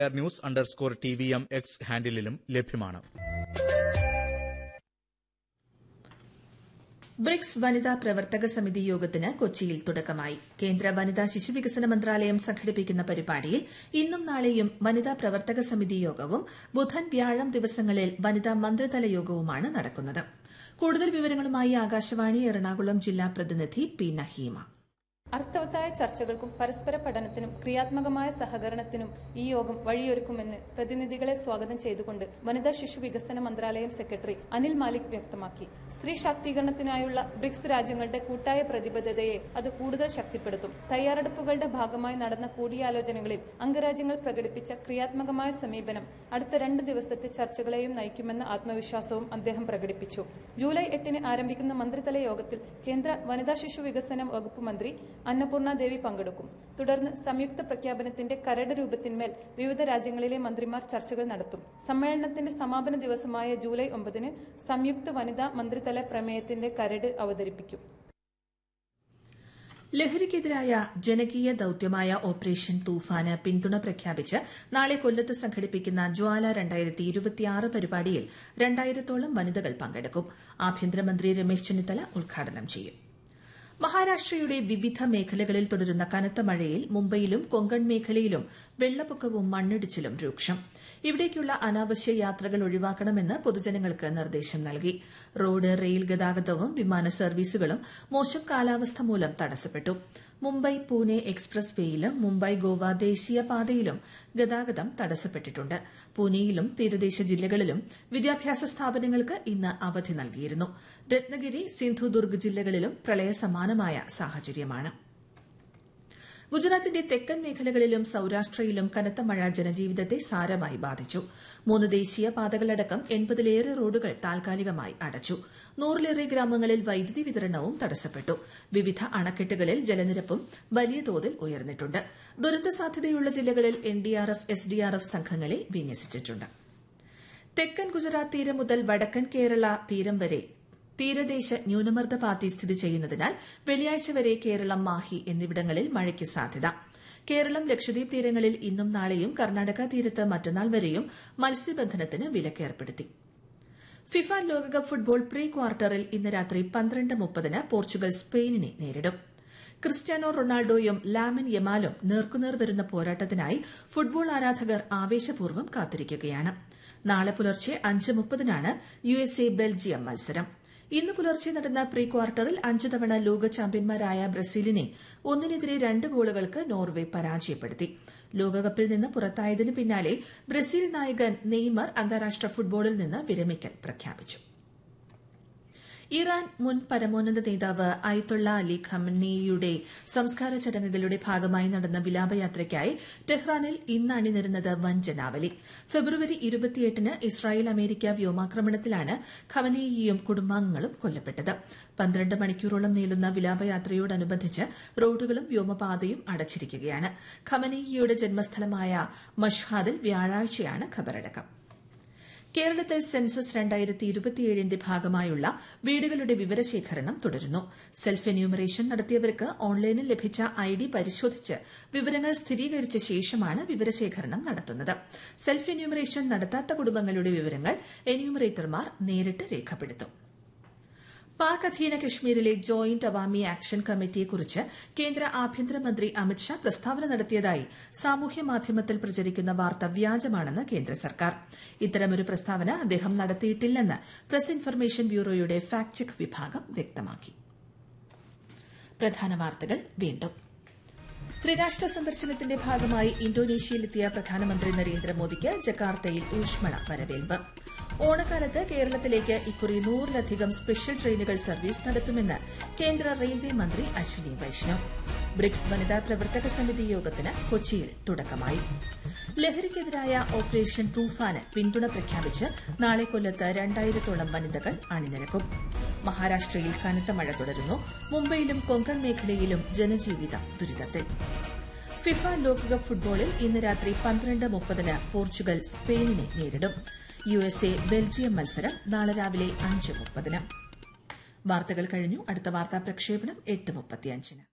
news underscore T V M X ഹാൻഡിലും ലഭ്യമാണ് BRICS വനിതാ പ്രവർത്തക സമിതി യോഗത്തിന് കൊച്ചിയിൽ തുടക്കമായി കേന്ദ്ര വനിതാ ശിശുവികസന മന്ത്രാലയം സംഘടിപ്പിക്കുന്ന പരിപാടിയിൽ ഇന്നും നാളെയും വനിതാ പ്രവർത്തക സമിതി യോഗവും ബുധൻ വ്യാഴം ദിവസങ്ങളിൽ വനിതാ മന്ത്രിതല യോഗവുമാണ് നടക്കുന്നത് കൂടുതൽ വിവരങ്ങളുമായി ആകാശവാണി എറണാകുളം ജില്ലാ പ്രതിനിധി പി നഹീമ അർത്ഥവത്തായ ചർച്ചകൾക്കും പരസ്പര പഠനത്തിനും ക്രിയാത്മകമായ സഹകരണത്തിനും ഈ യോഗം വഴിയൊരുക്കുമെന്ന് പ്രതിനിധികളെ സ്വാഗതം ചെയ്തുകൊണ്ട് വനിതാ ശിശു വികസന മന്ത്രാലയം സെക്രട്ടറി അനിൽ മാലിക് വ്യക്തമാക്കി സ്ത്രീ ശാക്തീകരണത്തിനായുള്ള ബ്രിക്സ് രാജ്യങ്ങളുടെ കൂട്ടായ പ്രതിബദ്ധതയെ അത് കൂടുതൽ ശക്തിപ്പെടുത്തും തയ്യാറെടുപ്പുകളുടെ ഭാഗമായി നടന്ന കൂടിയാലോചനകളിൽ അംഗരാജ്യങ്ങൾ പ്രകടിപ്പിച്ച ക്രിയാത്മകമായ സമീപനം അടുത്ത രണ്ട് ദിവസത്തെ ചർച്ചകളെയും നയിക്കുമെന്ന ആത്മവിശ്വാസവും അദ്ദേഹം പ്രകടിപ്പിച്ചു ജൂലൈ എട്ടിന് ആരംഭിക്കുന്ന മന്ത്രിതല യോഗത്തിൽ കേന്ദ്ര വനിതാ ശിശു വികസന വകുപ്പ് മന്ത്രി അന്നപൂർണ ദേവി പങ്കെടുക്കും തുടർന്ന് സംയുക്ത പ്രഖ്യാപനത്തിന്റെ കരട് രൂപത്തിന്മേൽ വിവിധ രാജ്യങ്ങളിലെ മന്ത്രിമാർ ചർച്ചകൾ നടത്തും സമ്മേളനത്തിന്റെ സമാപന ദിവസമായ ജൂലൈ ഒമ്പതിന് സംയുക്ത വനിതാ മന്ത്രിതല പ്രമേയത്തിന്റെ കരട് അവതരിപ്പിക്കും ലഹരിക്കെതിരായ ജനകീയ ദൌത്യമായ ഓപ്പറേഷൻ തൂഫാന് പിന്തുണ പ്രഖ്യാപിച്ച് നാളെ കൊല്ലത്ത് സംഘടിപ്പിക്കുന്ന ജ്വാല രണ്ടായിരത്തി ഇരുപത്തിയാറ് പരിപാടിയിൽ രണ്ടായിരത്തോളം വനിതകൾ പങ്കെടുക്കും ആഭ്യന്തരമന്ത്രി രമേശ് ചെന്നിത്തല ഉദ്ഘാടനം ചെയ്യും മഹാരാഷ്ട്രയുടെ വിവിധ മേഖലകളിൽ തുടരുന്ന കനത്ത മഴയിൽ മുംബൈയിലും കൊങ്കൺ മേഖലയിലും വെള്ളപ്പൊക്കവും മണ്ണിടിച്ചിലും രൂക്ഷം ഇവിടേക്കുള്ള അനാവശ്യ യാത്രകൾ ഒഴിവാക്കണമെന്ന് പൊതുജനങ്ങൾക്ക് നിർദ്ദേശം നൽകി റോഡ് റെയിൽ ഗതാഗതവും വിമാന സർവീസുകളും മോശം കാലാവസ്ഥ മൂലം തടസ്സപ്പെട്ടു മുംബൈ പൂനെ എക്സ്പ്രസ് വേയിലും മുംബൈ ഗോവ ദേശീയപാതയിലും ഗതാഗതം തടസ്സപ്പെട്ടിട്ടുണ്ട് പൂനെയിലും തീരദേശ ജില്ലകളിലും വിദ്യാഭ്യാസ സ്ഥാപനങ്ങൾക്ക് ഇന്ന് അവധി നൽകിയിരുന്നു രത്നഗിരി സിന്ധുദുർഗ് ജില്ലകളിലും പ്രളയസമാനമായ സാഹചര്യമാണ് ഗുജറാത്തിന്റെ തെക്കൻ മേഖലകളിലും സൌരാഷ്ട്രയിലും കനത്ത മഴ ജനജീവിതത്തെ സാരമായി ബാധിച്ചു മൂന്ന് ദേശീയ പാതകളടക്കം എൺപതിലേറെ റോഡുകൾ താൽക്കാലികമായി അടച്ചു നൂറിലേറെ ഗ്രാമങ്ങളിൽ വൈദ്യുതി വിതരണവും തടസ്സപ്പെട്ടു വിവിധ അണക്കെട്ടുകളിൽ ജലനിരപ്പും വലിയ തോതിൽ ഉയർന്നിട്ടുണ്ട് ദുരന്ത സാധ്യതയുള്ള ജില്ലകളിൽ എൻഡിആർഎഫ് എസ്ഡിആർഎഫ് സംഘങ്ങളെ വിന്യസിച്ചിട്ടുണ്ട് തെക്കൻ ഗുജറാത്ത് തീരം മുതൽ വടക്കൻ കേരള തീരം വരെ തീരദേശ ന്യൂനമർദ്ദ പാത്തി സ്ഥിതി ചെയ്യുന്നതിനാൽ വെള്ളിയാഴ്ച വരെ കേരളം മാഹി എന്നിവിടങ്ങളിൽ മഴയ്ക്ക് സാധ്യത കേരളം ലക്ഷദ്വീപ് തീരങ്ങളിൽ ഇന്നും നാളെയും കർണാടക തീരത്ത് മറ്റന്നാൾ വരെയും മത്സ്യബന്ധനത്തിന് വിലക്കേർപ്പെടുത്തി ഫിഫ ലോകകപ്പ് ഫുട്ബോൾ പ്രീ ക്വാർട്ടറിൽ ഇന്ന് രാത്രി പന്ത്രണ്ട് മുപ്പതിന് പോർച്ചുഗൽ സ്പെയിനിനെ നേരിടും ക്രിസ്ത്യാനോ റൊണാൾഡോയും ലാമിൻ യമാലും നേർക്കുനേർ വരുന്ന പോരാട്ടത്തിനായി ഫുട്ബോൾ ആരാധകർ ആവേശപൂർവ്വം കാത്തിരിക്കുകയാണ് നാളെ പുലർച്ചെ അഞ്ച് മുപ്പതിനാണ് യു എസ് എ ബെൽജിയം മത്സരം ഇന്ന് പുലർച്ചെ നടന്ന പ്രീ ക്വാർട്ടറിൽ അഞ്ചു തവണ ലോക ചാമ്പ്യന്മാരായ ബ്രസീലിനെ ഒന്നിനെതിരെ രണ്ട് ഗോളുകൾക്ക് നോർവെ പരാജയപ്പെടുത്തി ലോകകപ്പിൽ നിന്ന് പുറത്തായതിന് പിന്നാലെ ബ്രസീൽ നായകൻ നെയ്മർ അന്താരാഷ്ട്ര ഫുട്ബോളിൽ നിന്ന് വിരമിക്കൽ പ്രഖ്യാപിച്ചു ഇറാൻ മുൻ പരമോന്നത നേതാവ് അയത്തുള്ള അലി ഖമനേയുടെ സംസ്കാര ചടങ്ങുകളുടെ ഭാഗമായി നടന്ന വിലാപയാത്രയ്ക്കായി ടെഹ്റാനിൽ ഇന്ന് അണിനിരുന്നത് വൻ ജനാവലി ഫെബ്രുവരി ഇരുപത്തിയെട്ടിന് ഇസ്രായേൽ അമേരിക്ക വ്യോമാക്രമണത്തിലാണ് ഖമനേയിയും കുടുംബാംഗങ്ങളും കൊല്ലപ്പെട്ടത് പന്ത്രണ്ട് മണിക്കൂറോളം നീളുന്ന വിലാപയാത്രയോടനുബന്ധിച്ച് റോഡുകളും വ്യോമപാതയും അടച്ചിരിക്കുകയാണ് ഖമനേയിയുടെ ജന്മസ്ഥലമായ മഷ്ഹാദിൽ വ്യാഴാഴ്ചയാണ് ഖബറടക്കം കേരളത്തിൽ സെൻസസ് രണ്ടായിരത്തി ഇരുപത്തിയേഴിന്റെ ഭാഗമായുള്ള വീടുകളുടെ വിവരശേഖരണം തുടരുന്നു സെൽഫ് എന്യൂമറേഷൻ നടത്തിയവർക്ക് ഓൺലൈനിൽ ലഭിച്ച ഐ ഡി പരിശോധിച്ച് വിവരങ്ങൾ സ്ഥിരീകരിച്ച ശേഷമാണ് വിവരശേഖരണം നടത്തുന്നത് സെൽഫ് എന്യൂമറേഷൻ നടത്താത്ത കുടുംബങ്ങളുടെ വിവരങ്ങൾ എന്യൂമറേറ്റർമാർ നേരിട്ട് രേഖപ്പെടുത്തും പാക് അധീന കശ്മീരിലെ ജോയിന്റ് അവാമി ആക്ഷൻ കമ്മിറ്റിയെക്കുറിച്ച് കേന്ദ്ര ആഭ്യന്തരമന്ത്രി അമിത്ഷാ പ്രസ്താവന നടത്തിയതായി സാമൂഹ്യ മാധ്യമത്തിൽ പ്രചരിക്കുന്ന വാർത്ത വ്യാജമാണെന്ന് കേന്ദ്ര സർക്കാർ ഇത്തരമൊരു പ്രസ്താവന അദ്ദേഹം നടത്തിയിട്ടില്ലെന്ന് പ്രസ് ഇൻഫർമേഷൻ ബ്യൂറോയുടെ ഫാക്ട് ചെക്ക് വിഭാഗം വ്യക്തമാക്കി പ്രധാന വാർത്തകൾ വീണ്ടും ത്രിരാഷ്ട്ര സന്ദർശനത്തിന്റെ ഭാഗമായി ഇന്തോനേഷ്യയിലെത്തിയ പ്രധാനമന്ത്രി നരേന്ദ്രമോദിക്ക് ജക്കാർത്തയിൽ ഊഷ്മള വരവേൽപ്പ് ഓണക്കാലത്ത് കേരളത്തിലേക്ക് ഇക്കുറി നൂറിലധികം സ്പെഷ്യൽ ട്രെയിനുകൾ സർവീസ് നടത്തുമെന്ന് കേന്ദ്ര റെയിൽവേ മന്ത്രി അശ്വിനി വൈഷ്ണവ് ബ്രിക്സ് വനിതാ പ്രവർത്തക സമിതി യോഗത്തിന് കൊച്ചിയിൽ തുടക്കമായി ലഹരിക്കെതിരായ ഓപ്പറേഷൻ തൂഫാന് പിന്തുണ പ്രഖ്യാപിച്ച് നാളെ കൊല്ലത്ത് രണ്ടായിരത്തോളം വനിതകൾ അണിനിരക്കും മഹാരാഷ്ട്രയിൽ കനത്ത മഴ തുടരുന്നു മുംബൈയിലും കൊങ്കൺ മേഖലയിലും ജനജീവിതം ദുരിതത്തിൽ ഫിഫ ലോകകപ്പ് ഫുട്ബോളിൽ ഇന്ന് രാത്രി പന്ത്രണ്ട് മുപ്പതിന് പോർച്ചുഗൽ സ്പെയിനിനെ നേരിടും യു എസ് എ ബെൽജിയം മത്സരം നാളെ രാവിലെ അഞ്ച് മുപ്പതിന് വാർത്തകൾ കഴിഞ്ഞു അടുത്ത വാർത്താ പ്രക്ഷേപണം എട്ട് മുപ്പത്തിയഞ്ചിന്